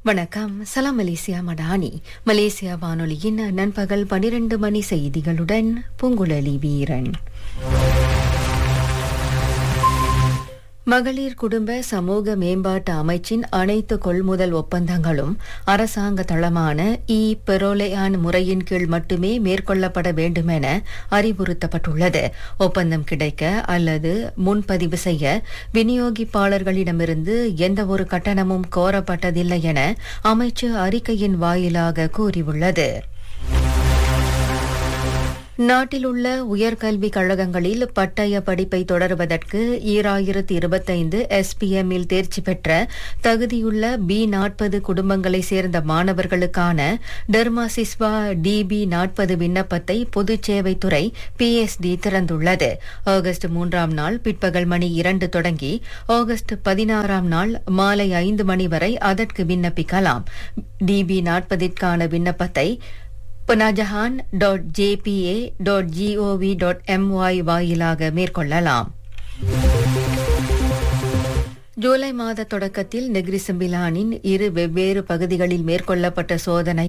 வணக்கம் சலாம் Malaysia Madani Malaysia வானொலியின் நண்பகல் பனிரெண்டு மணி செய்திகளுடன் பூங்குழலி வீரன் மகளிர் குடும்ப சமூக மேம்பாட்டு அமைச்சின் அனைத்து கொள்முதல் ஒப்பந்தங்களும் அரசாங்க தளமான இ பெரோலேயான் முறையின் கீழ் மட்டுமே மேற்கொள்ளப்பட வேண்டுமென அறிவுறுத்தப்பட்டுள்ளது ஒப்பந்தம் கிடைக்க அல்லது முன்பதிவு செய்ய விநியோகிப்பாளர்களிடமிருந்து எந்தவொரு கட்டணமும் கோரப்பட்டதில்லை என அமைச்சு அறிக்கையின் வாயிலாக கூறியுள்ளது நாட்டில் உள்ள உயர்கல்விக் கழகங்களில் பட்டய படிப்பை தொடர்வதற்கு ஈராயிரத்து இருபத்தைந்து எஸ்பிஎம்மில் தேர்ச்சி பெற்ற தகுதியுள்ள பி நாற்பது குடும்பங்களைச் சேர்ந்த மாணவர்களுக்கான டெர்மாசிஸ்வா டிபி நாற்பது விண்ணப்பத்தை பொதுச் சேவைத்துறை பிஎஸ்டி திறந்துள்ளது ஆகஸ்ட் மூன்றாம் நாள் பிற்பகல் மணி இரண்டு தொடங்கி ஆகஸ்ட் பதினாறாம் நாள் மாலை ஐந்து மணி வரை அதற்கு விண்ணப்பிக்கலாம் டிபி நாற்பதிற்கான விண்ணப்பத்தை புனாஜஹான் dot JPA dot GOV dot MY வாயிலாக மேற்கொள்ளலாம் ஜூலை மாத தொடக்கத்தில் நெக்ரி சிம்பிலானின் இரு வெவ்வேறு பகுதிகளில் மேற்கொள்ளப்பட்ட சோதனை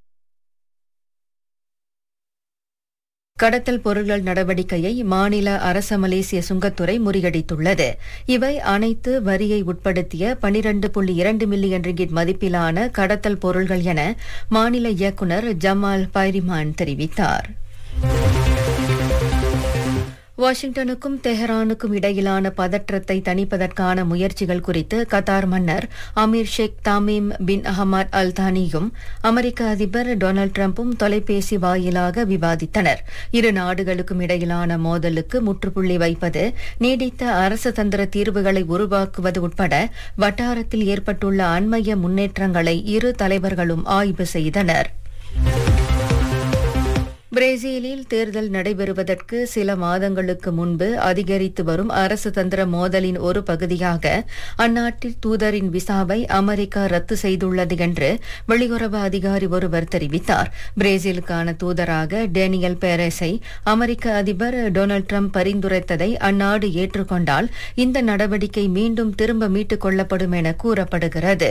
கடத்தல் பொருள்கள் நடவடிக்கையை மாநில அரச மலேசிய சுங்கத்துறை முறியடித்துள்ளது இவை அனைத்து வரியை உட்படுத்திய பனிரண்டு புள்ளி இரண்டு மில்லியன் ரிங்கிட் மதிப்பிலான கடத்தல் பொருள்கள் என மாநில இயக்குநர் ஜமால் பைரிமான் தெரிவித்தார் வாஷிங்டனுக்கும் தெஹரானுக்கும் இடையிலான பதற்றத்தை தணிப்பதற்கான முயற்சிகள் குறித்து கத்தார் மன்னர் அமீர் ஷேக் தாமீம் பின் அஹமத் அல் தானியும் அமெரிக்க அதிபர் டொனால்டு டிரம்பும் தொலைபேசி வாயிலாக விவாதித்தனர் இரு நாடுகளுக்கும் இடையிலான மோதலுக்கு முற்றுப்புள்ளி வைப்பது நீடித்த அரசு தந்திர தீர்வுகளை உருவாக்குவது உட்பட வட்டாரத்தில் ஏற்பட்டுள்ள அண்மைய முன்னேற்றங்களை இரு தலைவர்களும் ஆய்வு செய்தனர் பிரேசிலில் தேர்தல் நடைபெறுவதற்கு சில மாதங்களுக்கு முன்பு அதிகரித்து வரும் அரசு தந்திர மோதலின் ஒரு பகுதியாக அந்நாட்டில் தூதரின் விசாவை அமெரிக்கா ரத்து செய்துள்ளது என்று வெளியுறவு அதிகாரி ஒருவர் தெரிவித்தார் பிரேசிலுக்கான தூதராக டேனியல் பேரஸை அமெரிக்க அதிபர் டொனால்டு டிரம்ப் பரிந்துரைத்ததை அந்நாடு ஏற்றுக்கொண்டால் இந்த நடவடிக்கை மீண்டும் திரும்ப மீட்டுக் கொள்ளப்படும் என கூறப்படுகிறது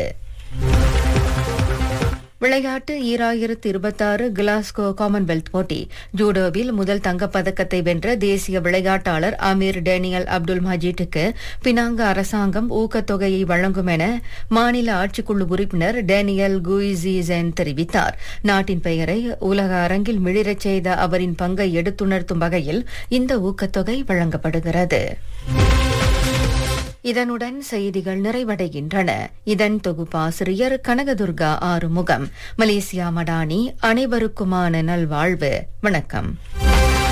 விளையாட்டு ஈராயிரத்து இருபத்தாறு கிளாஸ்கோ காமன்வெல்த் போட்டி ஜூடோவில் முதல் தங்கப்பதக்கத்தை வென்ற தேசிய விளையாட்டாளர் அமீர் டேனியல் அப்துல் மஜீட்டுக்கு பினாங்க அரசாங்கம் ஊக்கத்தொகையை வழங்கும் என மாநில ஆட்சிக்குழு உறுப்பினர் டேனியல் குயிசீசன் தெரிவித்தார் நாட்டின் பெயரை உலக அரங்கில் மிளிரச் செய்த அவரின் பங்கை எடுத்துணர்த்தும் வகையில் இந்த ஊக்கத்தொகை வழங்கப்படுகிறது இதனுடன் செய்திகள் நிறைவடைகின்றன இதன் தொகுப்பாசிரியர் கனகதுர்கா ஆறுமுகம் மலேசியா மடானி அனைவருக்குமான நல்வாழ்வு வணக்கம்